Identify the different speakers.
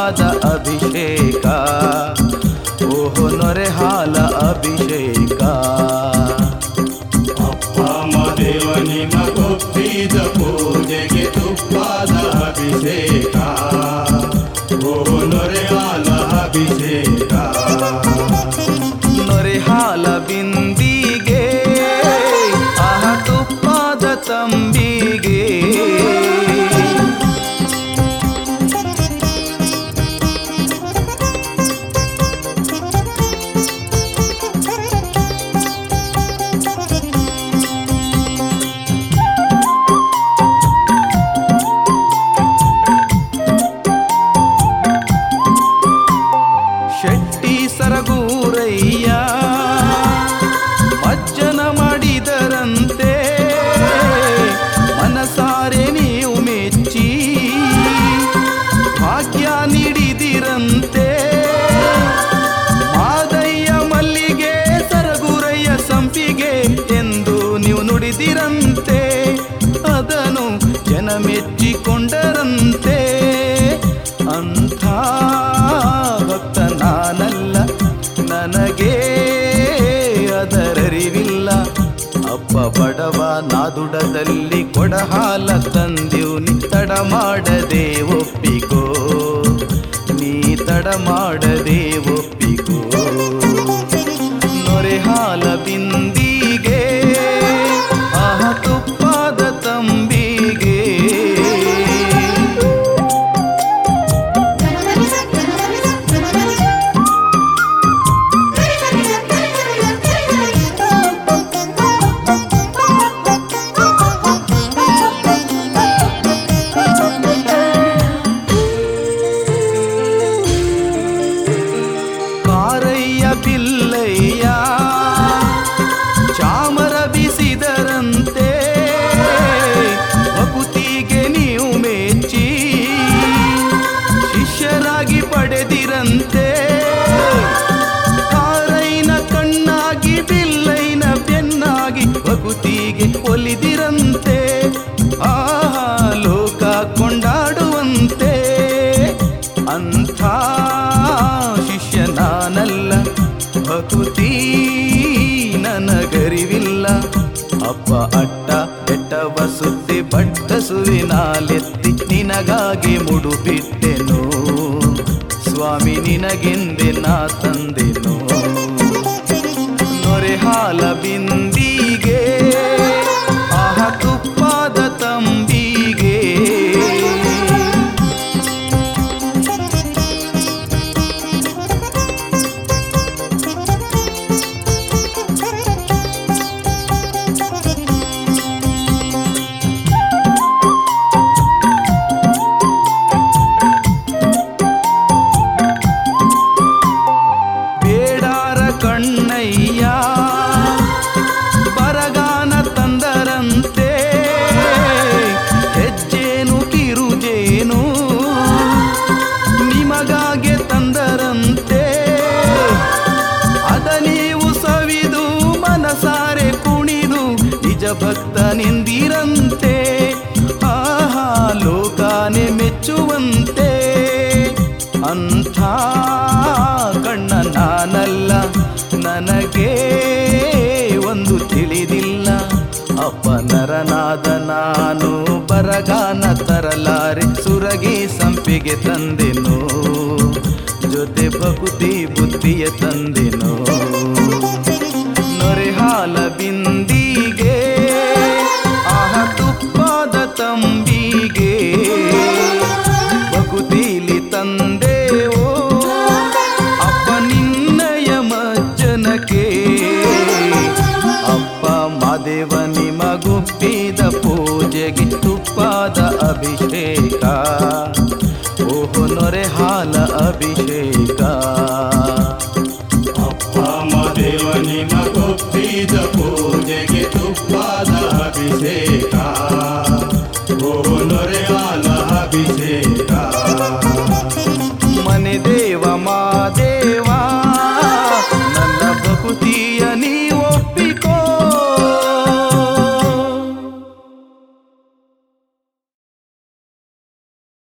Speaker 1: ತುಪ್ಪಾದ ಅಭಿಷೇಕ ಓಹೋ ನೊರೆ ಹಾಲ ಅಭಿಷೇಕ
Speaker 2: ಅಪ್ಪ ಮದೇವ ನಿಮಗೊಪ್ಪಿದ ಪೂಜೆಗೆ ತುಪ್ಪದ ಅಭಿಷೇಕ ಓ ನೊರೆಯಾಲ ಅಭಿಷೇಕ
Speaker 1: ನೊರೆ ಹಾಲ ಬಿಂದಿಗೆ ಆಹ ತುಪ್ಪಾದ ತಂಬಿಗೆ ಶೆಟ್ಟಿ ಸರಗೂರಯ್ಯ ಮಜ್ಜನ ಮಾಡಿದರಂತೆ ಮನಸಾರೆ ನೀವು ಮೆಚ್ಚಿ ಭಾಗ್ಯ ನೀಡಿದಿರಂತೆ ಮಾದಯ್ಯ ಮಲ್ಲಿಗೆ ಸರಗೂರಯ್ಯ ಸಂಪಿಗೆ ಎಂದು ನೀವು ನುಡಿದಿರಂತೆ ಅದನ್ನು ಜನ ಮೆಚ್ಚಿಕೊಂಡರಂತೆ ಅಂಥ ಭಕ್ತ ನಾನಲ್ಲ ನನಗೆ ಅದರರಿವಿಲ್ಲ ಅಪ್ಪ ಬಡವ ನಾದುಡದಲ್ಲಿ ಕೊಡಹಾಲ ತಂದೆವು ನೀ ತಡ ಮಾಡದೆ ಒಪ್ಪಿಕೋ ನೀ ತಡ ಮಾಡದೆ ಒಪ್ಪಿಕೋ ನೊರೆ ಹಾಲ ಬಿಂದಿಗೆ ಆಹ ತುಪ್ಪಾದ ತಂಬಿಗೆ ಕಾರಯ್ಯ ಬಿಲ್ಲಯ್ಯ ಚಾಮರ ಬಿಸಿದರಂತೆ ಭಕುತಿಗೆ ನೀವು ಮೆಚ್ಚಿ ಶಿಷ್ಯರಾಗಿ ಪಡೆದಿರಂತೆ ಕಾರೈನ ಕಣ್ಣಾಗಿ ಬಿಲ್ಲೈನ ಬೆನ್ನಾಗಿ ಭಕುತಿಗೆ ಒಲಿದಿರಂತೆ ಆಹಾ ಲೋಕ ಕೊಂಡಾಡುವಂತೆ ಅಂಥ ಶಿಷ್ಯ ನಾನಲ್ಲ ಭಕುತಿ ನನಗರಿವಿಲ್ಲ ಅಪ್ಪ ಅಟ್ಟ ಬೆಟ್ಟವ ಸುದ್ದಿ ಬಟ್ಟ ಸುವಿನಾಲೆತ್ತಿ ನಿನಗಾಗಿ ಮುಡುಬಿಟ್ಟೆನು ಸ್ವಾಮಿ ನಿನಗೆಂದೆ ನಾ ತಂದೆನು ನೊರೆ ಹಾಲ ಬಿಂದಿಗೆ ಆಹ ತುಪ್ಪಾದ ತಂಬಿಗೆ ಬೇಡಾರ ಕಣ್ಣಯ್ಯ ಬರಗಾನ ತಂದರಂತೆ ಹೆಜ್ಜೇನು ಕಿರುಜೇನು ನಿಮಗಾಗೆ ತಂದರಂತೆ ಅದ ನೀವು ಸವಿದು ಮನಸಾರೆ ಕುಣಿದು ನಿಜ ಭಕ್ತನೆಂದಿರಂತೆ ಆಹಾ ಲೋಕಾನೆ ಮೆಚ್ಚುವಂತೆ ಅಂಥ ಕಣ್ಣ ನಾನಲ್ಲ ನನಗೆ ಒಂದು ತಿಳಿದಿಲ್ಲ ಅಪ್ಪ ನರನಾದ ನಾನು ಬರಗಾನ ತರಲಾರೆ ಸುರಗಿ ಸಂಪಿಗೆ ತಂದೆನು ಜೊತೆ ಭಕುತಿ ಬುದ್ಧಿಯ ತಂದೆನು ನೊರೆ ಹಾಲ ಬಿಂದಿಗೆ ಆಹ ತುಪ್ಪಾದ ತಂಬಿಗೆ ಭಕುತಿಲಿ ತಂದೆವೋ ಅಪ್ಪ ನಿನ್ನಯ ಮಜ್ಜನಕ್ಕೆ ಅಪ್ಪ ಮಾದೇವ ನಿಮಗುಪ್ಪಿದ ಪೂಜೆಗೆ ತುಪ್ಪಾದ ಅಭಿಷೇಕ ಓಹೋ ನೊರೆ ಹಾಲ ಅಭಿಷೇಕ
Speaker 2: ಅಪ್ಪ ಮದೇವ ನಿಮಗೊಪ್ಪಿದ ಪೂಜೆಗೆ ತುಪ್ಪದ ಅಭಿಷೇಕ